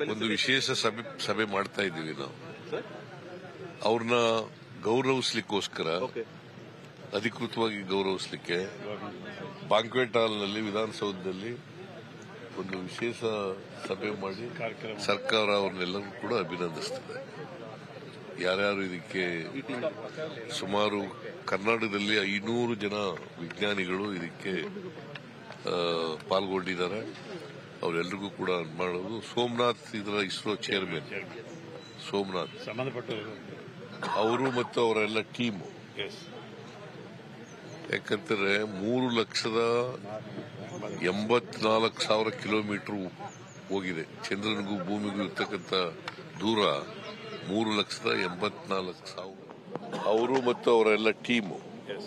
ಒಂದು ವಿಶೇಷ ಸಭೆ ಸಭೆ ಮಾಡ್ತಾ ಇದ್ದೀವಿ ನಾವು ಸರ್ ಅವ್ರನ್ನ ಗೌರವಿಸ್ಲಿಕ್ಕೋಸ್ಕರ ಓಕೆ ಅಧಿಕೃತವಾಗಿ ಗೌರವಿಸ್ಲಿಕ್ಕೆ ಬಾಂಕ್ವೆಟ್ ಹಾಲ್ನಲ್ಲಿ ವಿಧಾನಸೌಧದಲ್ಲಿ ಒಂದು ವಿಶೇಷ ಸಭೆ ಮಾಡಿ ಸರ್ಕಾರ ಅವ್ರನ್ನೆಲ್ಲರೂ ಕೂಡ ಅಭಿನಂದಿಸ್ತದೆ ಯಾರ್ಯಾರು ಇದಕ್ಕೆ ಸುಮಾರು ಕರ್ನಾಟಕದಲ್ಲಿ ಐನೂರು ಜನ ವಿಜ್ಞಾನಿಗಳು ಇದಕ್ಕೆ ಆ, ಪಾಲ್ಗೊಂಡಿದ್ದಾರೆ ಅವರೆಲ್ಲರಿಗೂ ಕೂಡ ಮಾಡೋದು ಸೋಮನಾಥ್ ಇದರ ಇಸ್ರೋ ಚೇರ್ಮನ್ ಸೋಮನಾಥ್ ಸಂಬಂಧಪಟ್ಟವರು ಅವರು ಮತ್ತು ಅವರೆಲ್ಲ ಟೀಮು ಎಸ್ ಯಾಕಂದ್ರೆ ಮೂರು ಲಕ್ಷದ ಎಂಬತ್ನಾಲ್ಕು ಸಾವಿರ ಕಿಲೋಮೀಟರ್ ಹೋಗಿದೆ ಚಂದ್ರನಿಗೂ ಭೂಮಿಗೂ ಇರ್ತಕ್ಕಂಥ ದೂರ ಮೂರು ಲಕ್ಷದ ಎಂಬತ್ನಾಲ್ಕು ಸಾವಿರ ಅವರು ಮತ್ತು ಅವರೆಲ್ಲ ಟೀಮು ಎಸ್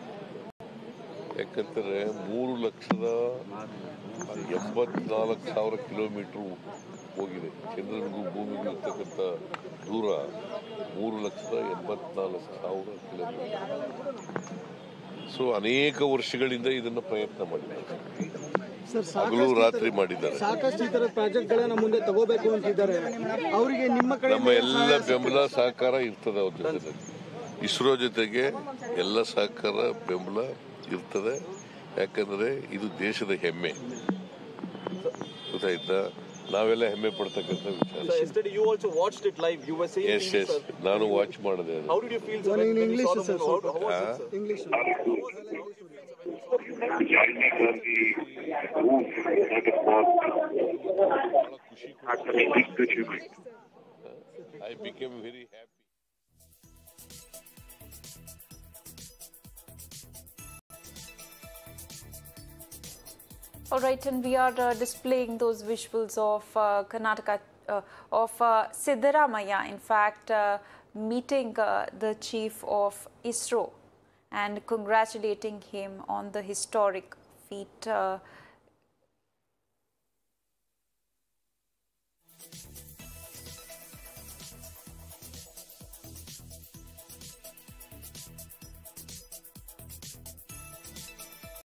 ಯಾಕಂದ್ರೆ ಮೂರು ಲಕ್ಷದ ಎಂಬತ್ನಾಲ್ಕು ಸಾವಿರ ಕಿಲೋಮೀಟರ್ ಹೋಗಿದೆ ಚಂದ್ರನಿಗೂ ಭೂಮಿಗೂ ಇರ್ತಕ್ಕಂಥ ದೂರ ಮೂರು ಲಕ್ಷದ ಎಂಬತ್ನಾಲ್ಕು ಸಾವಿರ ಕಿಲೋಮೀಟರ್ ಸೊ ಅನೇಕ ವರ್ಷಗಳಿಂದ ಇದನ್ನ ಪ್ರಯತ್ನ ಮಾಡಿದ್ದಾರೆ ಸರ್ ಹಗಲು ರಾತ್ರಿ ಮಾಡಿದ್ದಾರೆ ಸಾಕಷ್ಟು ಈ ತರದ ಪ್ರಾಜೆಕ್ಟ್ ಗಳನ್ನ ಮುಂದೆ ತಗೋಬೇಕು ಅಂತಿದ್ದಾರೆ ಅವರಿಗೆ ನಿಮ್ಮ ಕಡೆ ನಮ್ಮ ಎಲ್ಲ ಬೆಂಬಲ ಸಹಕಾರ ಇರ್ತದೆ ಅವ್ರ ಜೊತೆ ಇಸ್ರೋ ಜೊತೆಗೆ ಎಲ್ಲ ಸಹಕಾರ ಬೆಂಬಲ ಇರ್ತದೆ ಯಾಕಂದ್ರೆ ಇದು ದೇಶದ ಹೆಮ್ಮೆ ಗೊತ್ತಾಯ್ತಾ ನಾವೆಲ್ಲ ಹೆಮ್ಮೆ ಪಡ್ತಕ್ಕಂಥ ವಿಚಾರ Sir, yesterday you also watched it live. You were saying yes things, yes sir. ನಾನು ವಾಚ್ ಮಾಡಿದೆ ಅದು. How did you feel, sir, One when, in when you saw English, the sir, movie? How, how was Ah. it, sir? English journey for the roof that is what actually big achievement. I became very happy. All right, and we are uh, displaying those visuals of uh, Karnataka, uh, of uh, Siddaramaya, in fact, uh, meeting uh, the chief of ISRO and congratulating him on the historic feat. Uh,